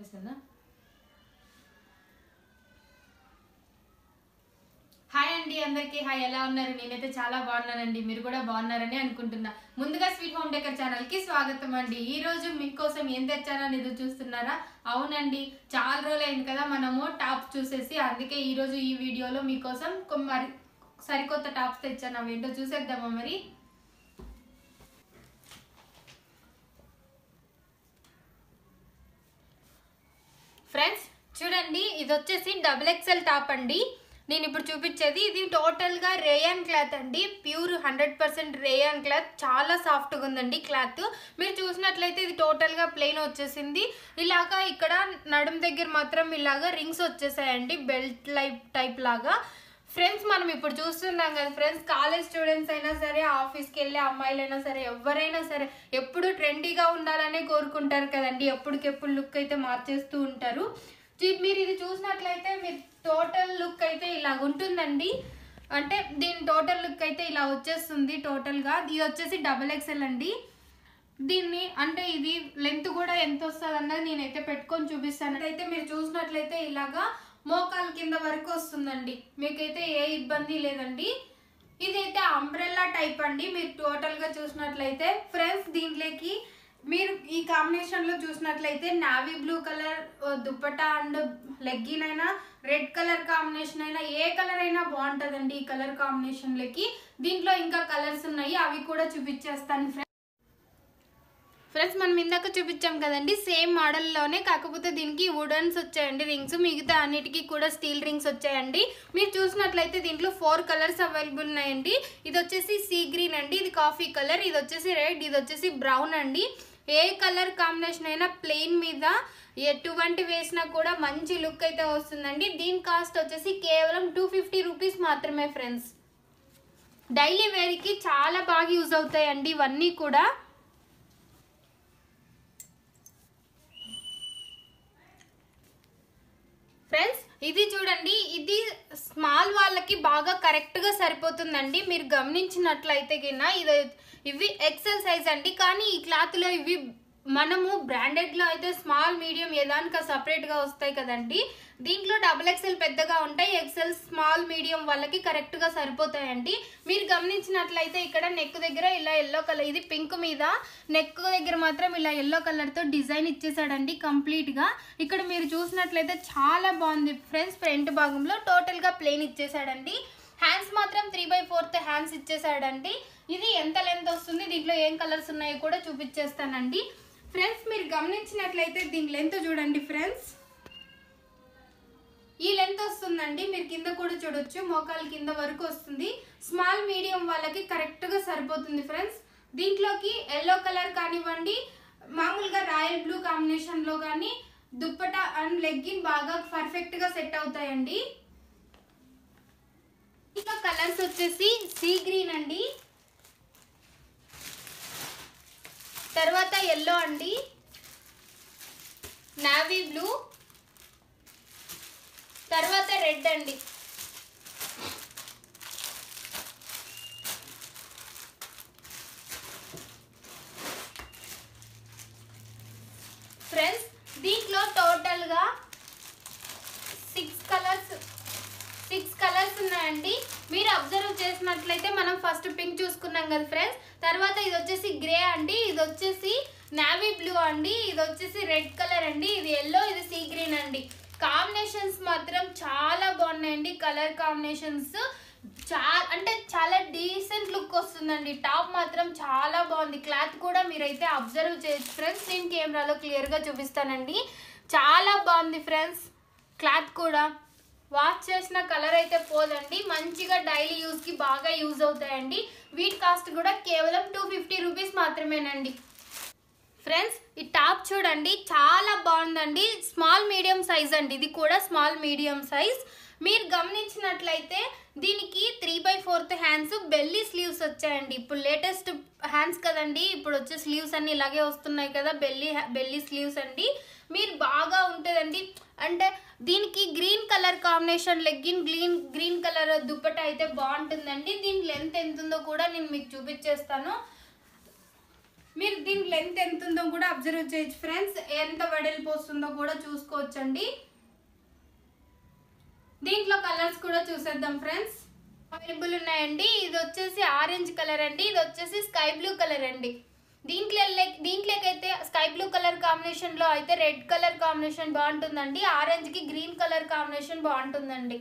వచ్చేస్తుందా హాయ్ అండి అందరికీ హాయ్ ఎలా ఉన్నారు నేనైతే చాలా బాగున్నానండి మీరు కూడా బాగున్నారని అనుకుంటున్నా ముందుగా స్వీట్ హోమ్ డేకర్ ఛానల్ కి స్వాగతం అండి ఈ రోజు మీకోసం ఏం తెచ్చానని ఎదురు చూస్తున్నారా అవునండి చాలా రోజులు అయింది కదా మనము టాప్ చూసేసి అందుకే ఈ రోజు ఈ వీడియోలో మీకోసం కొ- మరి సరికొత్త టాప్స్ తెచ్చాను అవి ఏంటో చూసేద్దామా మరి ఫ్రెండ్స్ చూడండి ఇది వచ్చేసి డబుల్ ఎక్సెల్ టాప్ అండి నేను ఇప్పుడు చూపించేది ఇది టోటల్ గా రేయాన్ క్లాత్ అండి pure hundred percent rayon cloth చాలా సాఫ్ట్ గా ఉందండి క్లాత్ మీరు చూసినట్లయితే ఇది టోటల్ గా ప్లెయిన్ వచ్చేసింది ఇలాగా ఇక్కడ నడుం దగ్గర మాత్రం ఇలాగా రింగ్స్ వచ్చేసాయండి బెల్ట్ లైప్ టైప్ లాగా ఫ్రెండ్స్ మనం ఇప్పుడు చూస్తున్నాం కదా ఫ్రెండ్స్ కాలేజ్ స్టూడెంట్స్ అయినా సరే ఆఫీస్కి వెళ్ళే అమ్మాయిలైనా సరే ఎవరైనా సరే ఎప్పుడు ట్రెండీగా ఉండాలనే కోరుకుంటారు కదండి ఎప్పటికెప్పుడు లుక్ అయితే మార్చేస్తూ ఉంటారు చీ- మీరు ఇది చూసినట్లయితే మీరు టోటల్ లుక్ అయితే ఇలా ఉంటుందండి అంటే దీని టోటల్ లుక్ అయితే ఇలా వచ్చేస్తుంది టోటల్గా ఇది వచ్చేసి డబల్ ఎక్స్ఎల్ అండి దీన్ని అంటే ఇది లెంత్ కూడా ఎంత వస్తుంది అన్నది నేనైతే పెట్టుకొని చూపిస్తాను అయితే మీరు చూసినట్లయితే ఇలాగా మోకాల కింద వరకు వస్తుందండి మీకైతే ఏ ఇబ్బంది లేదండి ఇదైతే అంబ్రెల్లా టైప్ అండి మీరు టోటల్ గా చూసినట్లయితే ఫ్రెండ్స్ దీంట్లోకి మీరు ఈ కాంబినేషన్ లో చూసినట్లయితే navy blue colour dupatta and legging అయినా రెడ్ కలర్ కాంబినేషన్ అయినా ఏ కలర్ అయినా బాగుంటుందండి ఈ కలర్ కాంబినేషన్ లకి దీంట్లో ఇంకా కలర్స్ ఉన్నాయి అవి కూడా చూపించేస్తాను ఫ్రెండ్స్ ఫ్రెండ్స్ మనం ఇందాక చూపించాం కదండి సేమ్ మోడల్లోనే కాకపోతే దీనికి వుడన్స్ వచ్చాయండి రింగ్స్ మిగతా అన్నిటికీ కూడా స్టీల్ రింగ్స్ వచ్చాయండి మీరు చూసినట్లయితే దీంట్లో ఫోర్ కలర్స్ అవైలబుల్ ఉన్నాయండి ఇది వచ్చేసి సీ గ్రీన్ అండి ఇది కాఫీ కలర్ ఇది వచ్చేసి రెడ్ ఇది వచ్చేసి బ్రౌన్ అండి ఏ కలర్ కాంబినేషన్ అయినా ప్లెయిన్ మీద ఎటువంటి వేసినా కూడా మంచి లుక్ అయితే వస్తుందండి దీని కాస్ట్ వచ్చేసి కేవలం టూ ఫిఫ్టీ రూపీస్ మాత్రమే ఫ్రెండ్స్ డైలీ వేర్కి చాలా బాగా యూజ్ అవుతాయండి ఇవన్నీ కూడా ఫ్రెండ్స్ ఇది చూడండి ఇది స్మాల్ వాళ్ళకి బాగా కరెక్ట్ గా సరిపోతుందండి మీరు గమనించినట్లయితే గిన ఇది ఇవి ఎక్సెల్ సైజ్ అండి కానీ ఈ క్లాత్ లో ఇవి మనము బ్రాండెడ్ లో అయితే స్మాల్ మీడియం ఏదానిక సపరేట్ గా వస్తాయి కదండి దీంట్లో డబుల్ ఎక్సెల్ పెద్దగా ఉంటాయి ఎక్సెల్ స్మాల్ మీడియం వాళ్ళకి కరెక్ట్ గా సరిపోతాయండి మీరు గమనించినట్లయితే ఇక్కడ నెక్ దగ్గర ఇలా ఎల్లో కలర్ ఇది పింక్ మీద నెక్ దగ్గర మాత్రం ఇలా ఎల్లో కలర్ తో డిజైన్ ఇచ్చేసాడండి కంప్లీట్ గా ఇక్కడ మీరు చూసినట్లయితే చాలా బాగుంది ఫ్రెండ్స్ ఫ్రంట్ భాగంలో టోటల్ గా ప్లెయిన్ ఇచ్చేసాడండి హ్యాండ్స్ మాత్రం త్రీ బై ఫోర్త్ హ్యాండ్స్ ఇచ్చేసాడండి ఇది ఎంత లెంత్ వస్తుంది దీంట్లో ఏం కలర్స్ ఉన్నాయో కూడా చూపించేస్తానండి ఫ్రెండ్స్ మీరు గమనించినట్లయితే దీని లెంత్ చూడండి ఫ్రెండ్స్ ఈ లెంత్ వస్తుందండి మీరు కింద కూడా చూడొచ్చు మోకాలు కింద వరకు వస్తుంది స్మాల్ మీడియం వాళ్ళకి కరెక్ట్ గా సరిపోతుంది ఫ్రెండ్స్ దీంట్లోకి ఎల్లో కలర్ కానివ్వండి మామూలుగా రాయల్ బ్లూ కాంబినేషన్ లో కానీ దుప్పటా అండ్ లెగ్గిన్ బాగా పర్ఫెక్ట్ గా సెట్ అవుతాయండి ఇంకా కలర్స్ వచ్చేసి సీ గ్రీన్ అండి తర్వాత ఎల్లో అండి నావీ బ్లూ తర్వాత రెడ్ అండి ఫ్రెండ్స్ దీంట్లో టోటల్ గా సిక్స్ కలర్స్ సిక్స్ కలర్స్ ఉన్నాయండి మీరు అబ్జర్వ్ చేసినట్లయితే మనం ఫస్ట్ పింక్ చూసుకున్నాం కదా ఫ్రెండ్స్ తర్వాత ఇది వచ్చేసి గ్రే అండి ఇది వచ్చేసి నావీ బ్లూ అండి ఇది వచ్చేసి రెడ్ కలర్ అండి ఇది ఎల్లో ఇది సీ గ్రీన్ అండి కాంబినేషన్స్ మాత్రం చాలా బాగున్నాయండి కలర్ కాంబినేషన్స్ చాలా అంటే చాలా డీసెంట్ లుక్ వస్తుందండి టాప్ మాత్రం చాలా బాగుంది క్లాత్ కూడా మీరైతే అబ్జర్వ్ చేయొచ్చు ఫ్రెండ్స్ నేను కెమెరాలో క్లియర్గా చూపిస్తానండి చాలా బాగుంది ఫ్రెండ్స్ క్లాత్ కూడా వాష్ చేసిన కలర్ అయితే పోదండి మంచిగా డైలీ యూస్కి బాగా యూజ్ అవుతాయండి వీటి కాస్ట్ కూడా కేవలం టూ ఫిఫ్టీ రూపీస్ మాత్రమేనండి ఫ్రెండ్స్ ఈ టాప్ చూడండి చాలా బాగుందండి స్మాల్ మీడియం సైజ్ అండి ఇది కూడా స్మాల్ మీడియం సైజ్ మీరు గమనించినట్లయితే దీనికి three by fourth hands belly sleeves వచ్చాయండి ఇప్పుడు లేటెస్ట్ హ్యాండ్స్ కదండి ఇప్పుడు వచ్చే స్లీవ్స్ అన్ని ఇలాగే వస్తున్నాయి కదా బెల్లీ బెల్లీ స్లీవ్స్ అండి మీరు బాగా ఉంటుందండి అంటే దీనికి green colour combination legging green green colour dupatta అయితే బాగుంటుందండి దీని లెంత్ ఎంత ఉందో కూడా నేను మీకు చూపించేస్తాను మీరు దీని లెంత్ ఎంత ఉందో కూడా అబ్జర్వ్ చేయొచ్చు ఫ్రెండ్స్ ఎంత వెడల్పు వస్తుందో కూడా చూసుకోవచ్చండి దీంట్లో కలర్స్ కూడా చూసేద్దాం ఫ్రెండ్స్ అవైలబుల్ ఉన్నాయండి ఇది వచ్చేసి ఆరెంజ్ కలర్ అండి ఇది వచ్చేసి స్కై బ్లూ కలర్ అండి దీంట్లో దీంట్లోకైతే స్కై బ్లూ కలర్ కాంబినేషన్ లో అయితే రెడ్ కలర్ కాంబినేషన్ బాగుంటుందండి ఆరెంజ్ కి గ్రీన్ కలర్ కాంబినేషన్ బాగుంటుందండి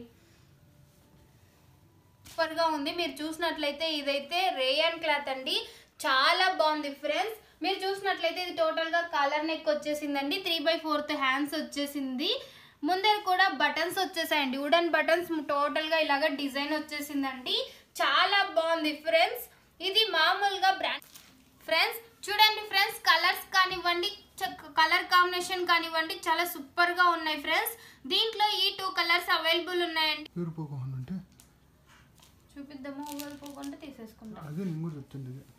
సూపర్ గా ఉంది మీరు చూసినట్లయితే ఇదైతే రేయన్ క్లాత్ అండి చాలా బాగుంది ఫ్రెండ్స్ మీరు చూసినట్లయితే ఇది టోటల్ గా కలర్ నెక్ వచ్చేసిందండి త్రీ బై ఫోర్త్ హ్యాండ్స్ వచ్చేసింది ముందర కూడా బటన్స్ వచ్చేసాయండి వుడెన్ బటన్స్ టోటల్ గా ఇలాగ డిజైన్ వచ్చేసిందండి చాలా బాగుంది ఫ్రెండ్స్ ఇది మామూలుగా బ్రాండ్ ఫ్రెండ్స్ చూడండి ఫ్రెండ్స్ కలర్స్ కానివ్వండి కలర్ కాంబినేషన్ కానివ్వండి చాలా సూపర్ గా ఉన్నాయి ఫ్రెండ్స్ దీంట్లో ఈ టూ కలర్స్ అవైలబుల్ ఉన్నాయండి ఎవరు పోకోకుండా అంటే చూపిద్దాము ఓవర్ పోకుండా తీసేసుకుంటాం అదే నేను కూడా చెప్తుంది ఇది.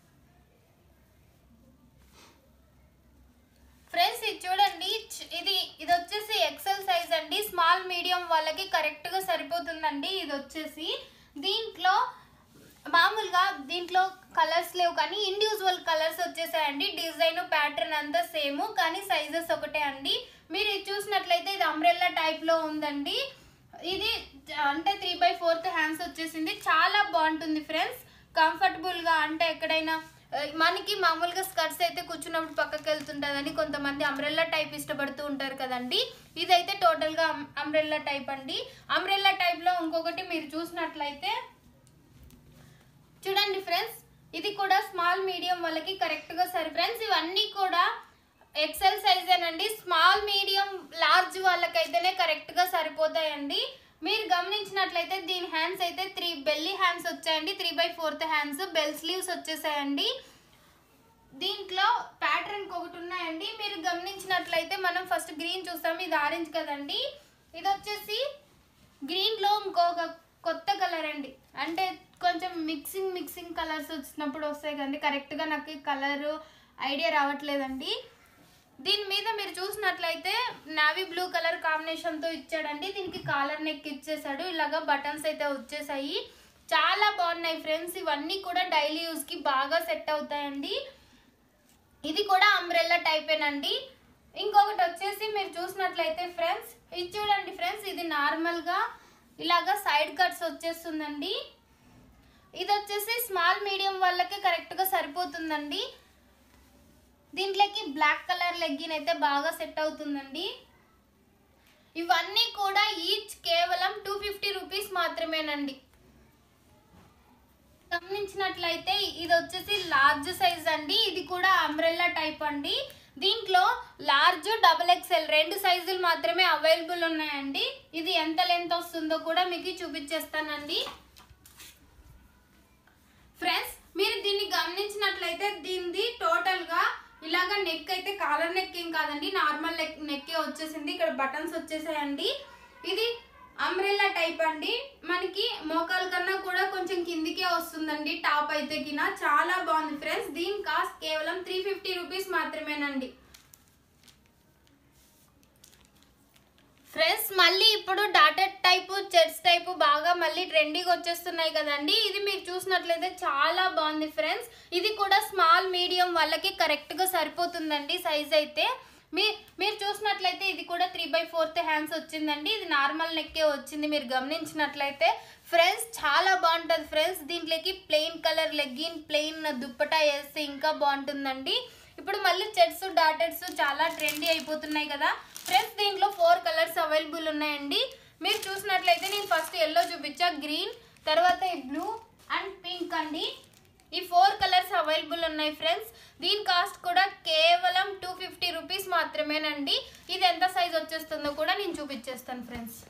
ఫ్రెండ్స్ ఇది చూడండి చ్- ఇది ఇది వచ్చేసి ఎక్సెల్ సైజ్ అండి స్మాల్ మీడియం వాళ్ళకి కరెక్ట్ గా సరిపోతుందండి ఇది వచ్చేసి దీంట్లో మామూలుగా దీంట్లో కలర్స్ లేవు కానీ ఇండివిజువల్ కలర్స్ వచ్చేసాయండి డిజైన్ ప్యాటర్న్ అంతా సేమ్ కానీ సైజెస్ ఒకటే అండి మీరు ఇది చూసినట్లయితే ఇది అంబ్రెల్లా టైప్ లో ఉందండి ఇది అంటే త్రీ బై ఫోర్త్ హ్యాండ్స్ వచ్చేసింది చాలా బాగుంటుంది ఫ్రెండ్స్ కంఫర్టబుల్ గా అంటే ఎక్కడైనా ఆ, మనకి మామూలుగా స్కర్ట్స్ అయితే కూర్చున్నప్పుడు పక్కకి వెళ్తుంటుందని కొంతమంది అంబ్రెల్లా టైప్ ఇష్టపడుతూ ఉంటారు కదండి ఇదైతే టోటల్ గా అంబ్రెల్లా టైప్ అండి అంబ్రెల్లా టైప్ లో ఇంకొకటి మీరు చూసినట్లయితే చూడండి ఫ్రెండ్స్ ఇది కూడా స్మాల్ మీడియం వాళ్ళకి కరెక్ట్ గా సరి ఫ్రెండ్స్ ఇవన్నీ కూడా ఎక్సెల్ సైజేనండి స్మాల్ మీడియం లార్జ్ వాళ్ళకైతేనే కరెక్ట్ గా సరిపోతాయండి మీరు గమనించినట్లయితే దీని హ్యాండ్స్ అయితే త్రీ బెల్లీ హ్యాండ్స్ వచ్చాయండి three by fourth hands bell sleeves వచ్చేసాయండి దీంట్లో ప్యాటర్న్ ఒకటి ఉన్నాయండి మీరు గమనించినట్లయితే మనం ఫస్ట్ గ్రీన్ చూస్తాం ఇది ఆరెంజ్ కదండి ఇది వచ్చేసి గ్రీన్ లో ఇంకొక కొత్త కలర్ అండి అంటే కొంచెం మిక్సింగ్ మిక్సింగ్ కలర్స్ వచ్చినప్పుడు వస్తాయి కదండి కరెక్ట్ గా నాకు కలర్ ఐడియా రావట్లేదండి దీని మీద మీరు చూసినట్లయితే నావీ బ్లూ కలర్ కాంబినేషన్ తో ఇచ్చాడండి దీనికి కాలర్ నెక్ ఇచ్చేసాడు ఇలాగా బటన్స్ అయితే వచ్చేసాయి చాలా బాగున్నాయి ఫ్రెండ్స్ ఇవన్నీ కూడా డైలీ యూస్ కి బాగా సెట్ అవుతాయండి ఇది కూడా అంబ్రెల్లా టైపేనండి ఇంకొకటి వచ్చేసి మీరు చూసినట్లయితే ఫ్రెండ్స్ ఇది చూడండి ఫ్రెండ్స్ ఇది నార్మల్ గా ఇలాగా సైడ్ కట్స్ వచ్చేస్తుందండి ఇది వచ్చేసి స్మాల్ మీడియం వాళ్ళకి కరెక్ట్ గా సరిపోతుందండి దీంట్లోకి బ్లాక్ కలర్ లెగ్గిన్ అయితే బాగా సెట్ అవుతుందండి ఇవన్నీ కూడా ఈచ్ కేవలం టూ ఫిఫ్టీ రూపీస్ మాత్రమేనండి గమనించినట్లయితే ఇది వచ్చేసి లార్జ్ సైజ్ అండి ఇది కూడా అంబ్రెల్లా టైప్ అండి దీంట్లో లార్జ్ డబుల్ ఎక్స్ఎల్ రెండు సైజులు మాత్రమే అవైలబుల్ ఉన్నాయండి ఇది ఎంత లెంత్ వస్తుందో కూడా మీకు చూపించేస్తానండి ఫ్రెండ్స్ మీరు దీన్ని గమనించినట్లయితే దీనిది టోటల్ గా ఇలాగా నెక్ అయితే కాలర్ నెక్ ఏం కాదండి నార్మల్ నెక్ నెక్కే వచ్చేసింది ఇక్కడ బటన్స్ వచ్చేసాయండి ఇది అంబ్రెల్లా టైప్ అండి మనకి మోకాల కన్నా కూడా కొంచెం కిందికే వస్తుందండి టాప్ అయితే కినా చాలా బాగుంది ఫ్రెండ్స్ దీని కాస్ట్ కేవలం త్రీ ఫిఫ్టీ రూపీస్ మాత్రమేనండి ఫ్రెండ్స్ మళ్ళీ ఇప్పుడు డాటెడ్ టైపు చెట్స్ టైపు బాగా మళ్ళీ ట్రెండింగ్ వచ్చేస్తున్నాయి కదండి ఇది మీరు చూసినట్లయితే చాలా బాగుంది ఫ్రెండ్స్ ఇది కూడా స్మాల్ మీడియం వాళ్ళకి కరెక్ట్గా సరిపోతుందండి సైజ్ అయితే మీ మీరు చూసినట్లయితే ఇది కూడా త్రీ బై ఫోర్త్ హ్యాండ్స్ వచ్చిందండి ఇది నార్మల్ నెక్కే వచ్చింది మీరు గమనించినట్లయితే ఫ్రెండ్స్ చాలా బాగుంటుంది ఫ్రెండ్స్ దీంట్లోకి plain colour legging plain dupatta వేస్తే ఇంకా బాగుంటుందండి ఇప్పుడు మళ్ళీ చెట్స్ డాటెడ్స్ చాలా ట్రెండీ అయిపోతున్నాయి కదా ఫ్రెండ్స్ దీంట్లో ఫోర్ కలర్స్ అవైలబుల్ ఉన్నాయండి మీరు చూసినట్లయితే నేను ఫస్ట్ ఎల్లో చూపించా గ్రీన్ తర్వాత ఈ బ్లూ అండ్ పింక్ అండి ఈ ఫోర్ కలర్స్ అవైలబుల్ ఉన్నాయి ఫ్రెండ్స్ దీని కాస్ట్ కూడా కేవలం టూ ఫిఫ్టీ రూపీస్ మాత్రమేనండి ఇది ఎంత సైజ్ వచ్చేస్తుందో కూడా నేను చూపించేస్తాను ఫ్రెండ్స్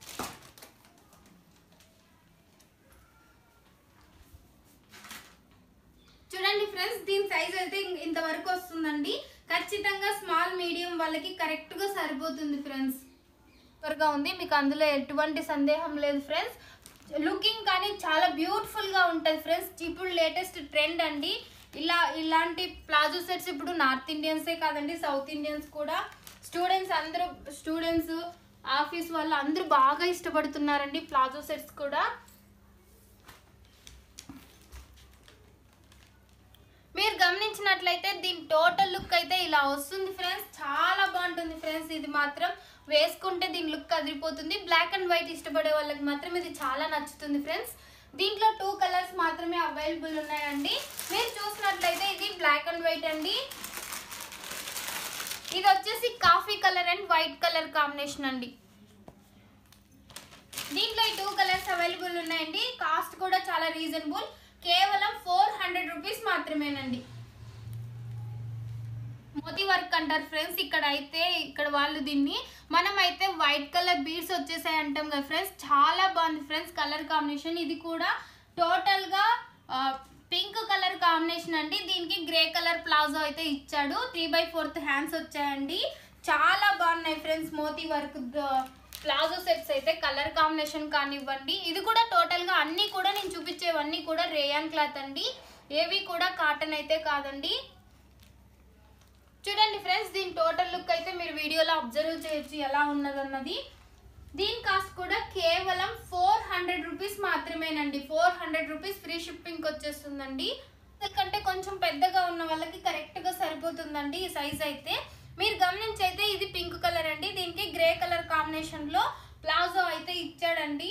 చూడండి ఫ్రెండ్స్ దీని సైజ్ అయితే ఇం- ఇంతవరకు వస్తుందండి ఖచ్చితంగా స్మాల్ మీడియం వాళ్ళకి కరెక్ట్ గా సరిపోతుంది ఫ్రెండ్స్ సూపర్గా ఉంది మీకు అందులో ఎటువంటి సందేహం లేదు ఫ్రెండ్స్ లుకింగ్ కానీ చాలా బ్యూటిఫుల్ గా ఉంటుంది ఫ్రెండ్స్ ఇప్పుడు లేటెస్ట్ ట్రెండ్ అండి ఇలా ఇలాంటి ప్లాజో సెట్స్ ఇప్పుడు నార్త్ ఇండియన్సే కాదండి సౌత్ ఇండియన్స్ కూడా స్టూడెంట్స్ అందరూ స్టూడెంట్స్ ఆఫీస్ వాళ్ళు అందరూ బాగా ఇష్టపడుతున్నారండి ప్లాజో సెట్స్ కూడా మీరు గమనించినట్లయితే దీని టోటల్ లుక్ అయితే ఇలా వస్తుంది ఫ్రెండ్స్ చాలా బాగుంటుంది ఫ్రెండ్స్ ఇది మాత్రం వేసుకుంటే దీని లుక్ అదిరిపోతుంది బ్లాక్ అండ్ వైట్ ఇష్టపడే వాళ్ళకి మాత్రం ఇది చాలా నచ్చుతుంది ఫ్రెండ్స్ దీంట్లో టూ కలర్స్ మాత్రమే అవైలబుల్ ఉన్నాయండి మీరు చూసినట్లయితే ఇది బ్లాక్ అండ్ వైట్ అండి ఇది వచ్చేసి coffee colour and white colour combination అండి దీంట్లో ఈ టూ కలర్స్ అవైలబుల్ ఉన్నాయండి కాస్ట్ కూడా చాలా రీజనబుల్ కేవలం ఫోర్ హండ్రెడ్ రూపీస్ మాత్రమేనండి మోతీ వర్క్ అంటారు ఫ్రెండ్స్ ఇక్కడ అయితే ఇక్కడ వాళ్ళు దీన్ని మనం అయితే వైట్ కలర్ బీడ్స్ వచ్చేసాయి అంటాం కదా ఫ్రెండ్స్ చాలా బాగుంది ఫ్రెండ్స్ కలర్ కాంబినేషన్ ఇది కూడా టోటల్గా పింక్ కలర్ కాంబినేషన్ అండి దీనికి గ్రే కలర్ ప్లాజో అయితే ఇచ్చాడు త్రీ బై ఫోర్త్ హ్యాండ్స్ వచ్చాయండి చాలా బాగున్నాయి friends moti work palazzo sets అయితే కలర్ కాంబినేషన్ కానివ్వండి ఇది కూడా టోటల్గా అన్నీ కూడా నేను చూపించేవన్నీ కూడా రేయాన్ క్లాత్ అండి ఏవి కూడా కాటన్ అయితే కాదండి చూడండి ఫ్రెండ్స్ దీని టోటల్ లుక్ అయితే మీరు వీడియోలో అబ్జర్వ్ చేయొచ్చు ఎలా ఉన్నదన్నది దీని కాస్ట్ కూడా కేవలం ఫోర్ హండ్రెడ్ రూపీస్ మాత్రమేనండి four hundred rupees free shipping వచ్చేస్తుందండి ఎందుకంటే కొంచెం పెద్దగా ఉన్న వాళ్ళకి కరెక్ట్గా సరిపోతుందండి ఈ సైజ్ అయితే మీరు గమనించి అయితే ఇది పింక్ కలర్ అండి దీనికి గ్రే కలర్ కాంబినేషన్లో ప్లాజో అయితే ఇచ్చాడండి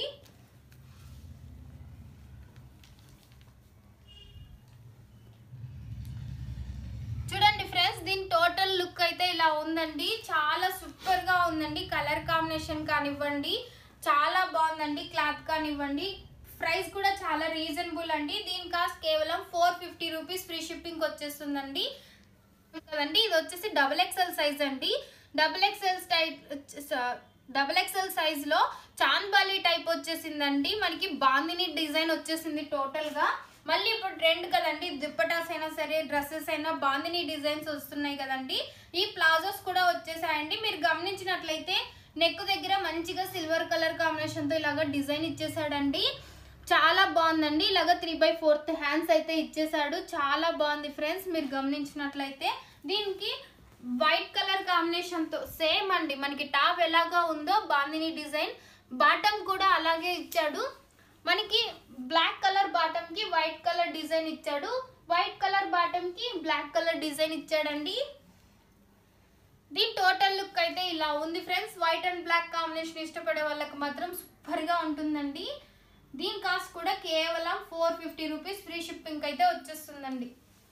చూడండి ఫ్రెండ్స్ దీని టోటల్ లుక్ అయితే ఇలా ఉందండి చాలా సూపర్ గా ఉందండి కలర్ కాంబినేషన్ కానివ్వండి చాలా బాగుందండి క్లాత్ కానివ్వండి ప్రైస్ కూడా చాలా రీజనబుల్ అండి దీని కాస్ట్ కేవలం four fifty rupees free shipping వచ్చేస్తుందండి కదండి ఇది వచ్చేసి డబుల్ ఎక్స్ఎల్ సైజ్ అండి double XL type double XL size లో చాన్బాలి టైప్ వచ్చేసిందండి మనకి బాందిని డిజైన్ వచ్చేసింది టోటల్ గా మళ్ళీ ఇప్పుడు ట్రెండ్ కదండి దుప్పటాస్ అయినా సరే డ్రెస్సెస్ అయినా బాందిని డిజైన్స్ వస్తున్నాయి కదండి ఈ ప్లాజోస్ కూడా వచ్చేసాయండి మీరు గమనించినట్లయితే నెక్ దగ్గర మంచిగా సిల్వర్ కలర్ కాంబినేషన్ తో ఇలాగ డిజైన్ ఇచ్చేసాడండి చాలా బాగుందండి ఇలాగ త్రీ బై ఫోర్త్ హ్యాండ్స్ అయితే ఇచ్చేసాడు చాలా బాగుంది ఫ్రెండ్స్ మీరు గమనించినట్లయితే దీనికి వైట్ కలర్ కాంబినేషన్ తో సేమ్ అండి మనకి టాప్ ఎలాగా ఉందో బాందిని డిజైన్ బాటమ్ కూడా అలాగే ఇచ్చాడు మనకి బ్లాక్ కలర్ బాటమ్ కి వైట్ కలర్ డిజైన్ ఇచ్చాడు వైట్ కలర్ బాటమ్ కి బ్లాక్ కలర్ డిజైన్ ఇచ్చాడండి దీని టోటల్ లుక్ అయితే ఇలా ఉంది friends white and black combination ఇష్టపడే వాళ్ళకి మాత్రం సూపర్ గా ఉంటుందండి దీని కాస్ట్ కూడా కేవలం four fifty rupees free shipping అయితే వచ్చేస్తుందండి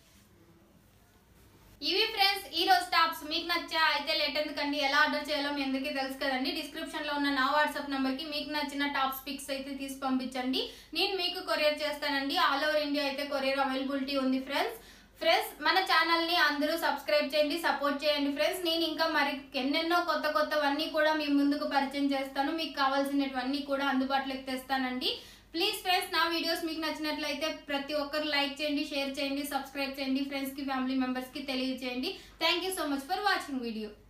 ఇవి ఫ్రెండ్స్ ఈ రోజు టాప్స్ మీకు నచ్చా అయితే లేట్ ఎందుకండి ఎలా ఆర్డర్ చేయాలో మీ అందరికీ తెలుసు కదండి డిస్క్రిప్షన్ లో ఉన్న నా వాట్సాప్ నంబర్ కి మీకు నచ్చిన టాప్స్ పిక్స్ అయితే తీసి పంపించండి నేను మీకు కొరియర్ చేస్తానండి ఆల్ ఓవర్ ఇండియా అయితే కొరియర్ అవైలబిలిటీ ఉంది ఫ్రెండ్స్ ఫ్రెండ్స్ మన ఛానల్ ని అందరూ సబ్స్క్రైబ్ చేయండి సపోర్ట్ చేయండి ఫ్రెండ్స్ నేను ఇంకా మరి ఎన్నెన్నో కొత్త కొత్తవన్నీ కూడా మీ ముందుకు పరిచయం చేస్తాను మీకు కావాల్సినవన్నీ కూడా అందుబాటులోకి తెస్తానండి ప్లీజ్ ఫ్రెండ్స్ నా వీడియోస్ మీకు నచ్చినట్లయితే ప్రతి ఒక్కరు లైక్ చేయండి షేర్ చేయండి సబ్స్క్రైబ్ చేయండి ఫ్రెండ్స్కి ఫ్యామిలీ మెంబర్స్కి తెలియజేయండి thank you so much for watching video